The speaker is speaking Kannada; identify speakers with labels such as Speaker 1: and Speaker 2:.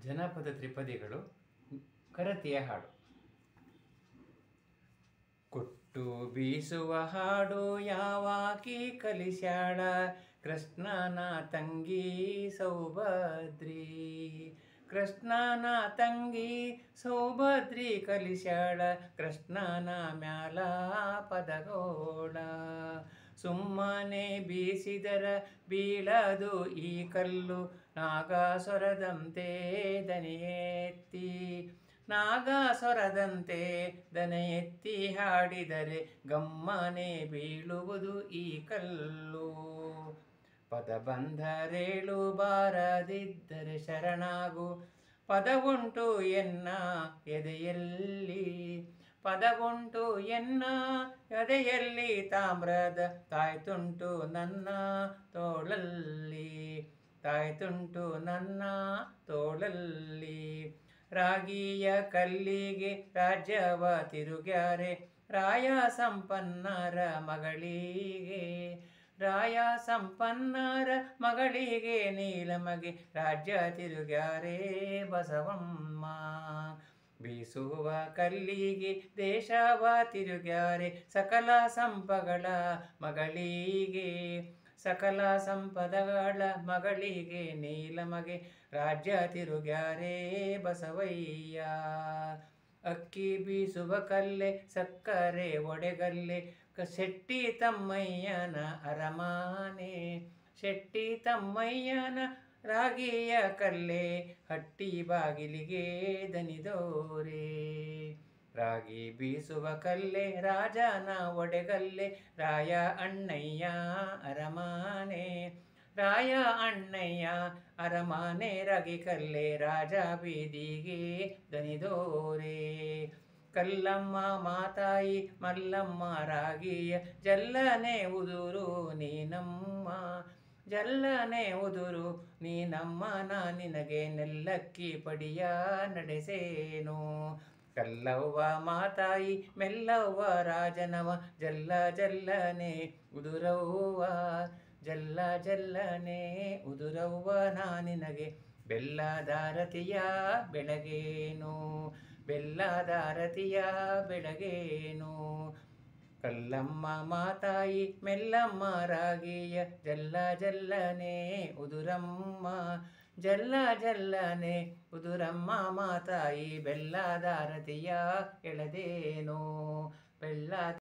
Speaker 1: ಜನಪದ ತ್ರಿಪದಿಗಳು ಕರತೆಯ ಹಾಡು ಕೊಟ್ಟು ಬೀಸುವ ಹಾಡು ಯಾವಾಕಿ ಕಲಿಸ್ಯಾಳ ಕೃಷ್ಣನ ತಂಗಿ ಸೌಭದ್ರಿ ಕೃಷ್ಣನ ತಂಗಿ ಸೌಭದ್ರಿ ಕಲಿಸ್ಯಾಳ ಕೃಷ್ಣನ ಮ್ಯಾಲ ಪದಗೋಳ ಸುಮ್ಮನೆ ಬೀಸಿದರ ಬೀಳದು ಈ ಕಲ್ಲು ನಾಗಾಸೊರದಂತೆ ದನಿಯೆತ್ತಿ ನಾಗಾಸೊರದಂತೆ ದನ ಎತ್ತಿ ಹಾಡಿದರೆ ಗಮ್ಮನೆ ಬೀಳುವುದು ಈ ಕಲ್ಲು ಪದ ಬಂದರೇಳು ಬಾರದಿದ್ದರೆ ಶರಣಾಗು ಪದವುಂಟು ಎನ್ನ ಎದೆಯಲ್ಲಿ ಪದವುಂಟು ಎನ್ನ ಎದೆಯಲ್ಲಿ ತಾಮ್ರದ ತಾಯ್ತುಂಟು ನನ್ನ ತೋಳಲ್ಲಿ ತಾಯ್ತುಂಟು ನನ್ನ ತೋಳಲ್ಲಿ ರಾಗಿಯ ಕಲ್ಲಿಗೆ ರಾಜ್ಯವ ತಿರುಗ್ಯಾರೆ ರಾಯ ಸಂಪನ್ನರ ಮಗಳಿಗೆ ರಾಯ ಸಂಪನ್ನರ ಮಗಳಿಗೆ ನೀಲಮಗೆ ರಾಜ್ಯ ತಿರುಗ್ಯಾರೆ ಬಸವಮ್ಮ ಬೀಸುವ ಕಲ್ಲಿಗೆ ದೇಶವ ತಿರುಗ್ಯಾರೆ ಸಕಲ ಸಂಪಗಳ ಮಗಳಿಗೆ ಸಕಲ ಸಂಪದಗಳ ಮಗಳಿಗೆ ನೀಲಮಗೆ ರಾಜ್ಯ ತಿರುಗ್ಯಾರೆ ಬಸವಯ್ಯ ಅಕ್ಕಿ ಬೀಸುವ ಕಲ್ಲೆ ಸಕ್ಕರೆ ಒಡೆಗಲ್ಲೆ ಕ ಶೆಟ್ಟಿ ತಮ್ಮಯ್ಯನ ಅರಮಾನೆ ಶೆಟ್ಟಿ ತಮ್ಮಯ್ಯನ ರಾಗಿಯ ಕಲ್ಲೆ ಹಟ್ಟಿ ಬಾಗಿಲಿಗೆ ದನಿದೋರೆ ರಾಗಿ ಬೀಸುವ ಕಲ್ಲೆ ರಾಜನ ಒಡೆಗಲ್ಲೆ ರಾಯ ಅಣ್ಣಯ್ಯ ಅರಮಾನೆ ರಾಯ ಅಣ್ಣಯ್ಯ ಅರಮಾನೆ ರಾಗಿ ಕಲ್ಲೆ ರಾಜ ಬೀದಿಗೆ ದನಿದೋರೆ ಕಲ್ಲಮ್ಮ ಮಾತಾಯಿ ಮಲ್ಲಮ್ಮ ರಾಗಿಯ ಜಲ್ಲನೆ ಉದುರು ನೀನಮ್ಮ ಜಲ್ಲನೆ ಉದುರು ನೀನಮ್ಮ ನಾ ನಿನಗೆ ನೆಲ್ಲಕ್ಕಿ ಪಡಿಯ ನಡೆಸೇನು ಕಲ್ಲವ್ವ ಮಾತಾಯಿ ಮೆಲ್ಲವ್ವ ರಾಜನವ ಜಲ್ಲ ಜಲ್ಲನೆ ಉದುರವ್ವ ಜಲ್ಲ ಜಲ್ಲನೆ ಉದುರವ್ವ ನಾ ನಿನಗೆ ಬೆಲ್ಲದಾರತಿಯ ಬೆಳಗೇನು ಬೆಲ್ಲದಾರತಿಯ ಬೆಳಗೇನು ಕಲ್ಲಮ್ಮ ಮಾತಾಯಿ ಮೆಲ್ಲಮ್ಮ ರಾಗಿಯ ಜಲ್ಲ ಜಲ್ಲನೆ ಉದುರಮ್ಮ ಜಲ್ಲ ಜಲ್ಲನೆ ಉದುರಮ್ಮ ಮಾತಾಯಿ ಬೆಲ್ಲದಾರತಿಯ ಎಳೆದೇನೋ ಬೆಲ್ಲ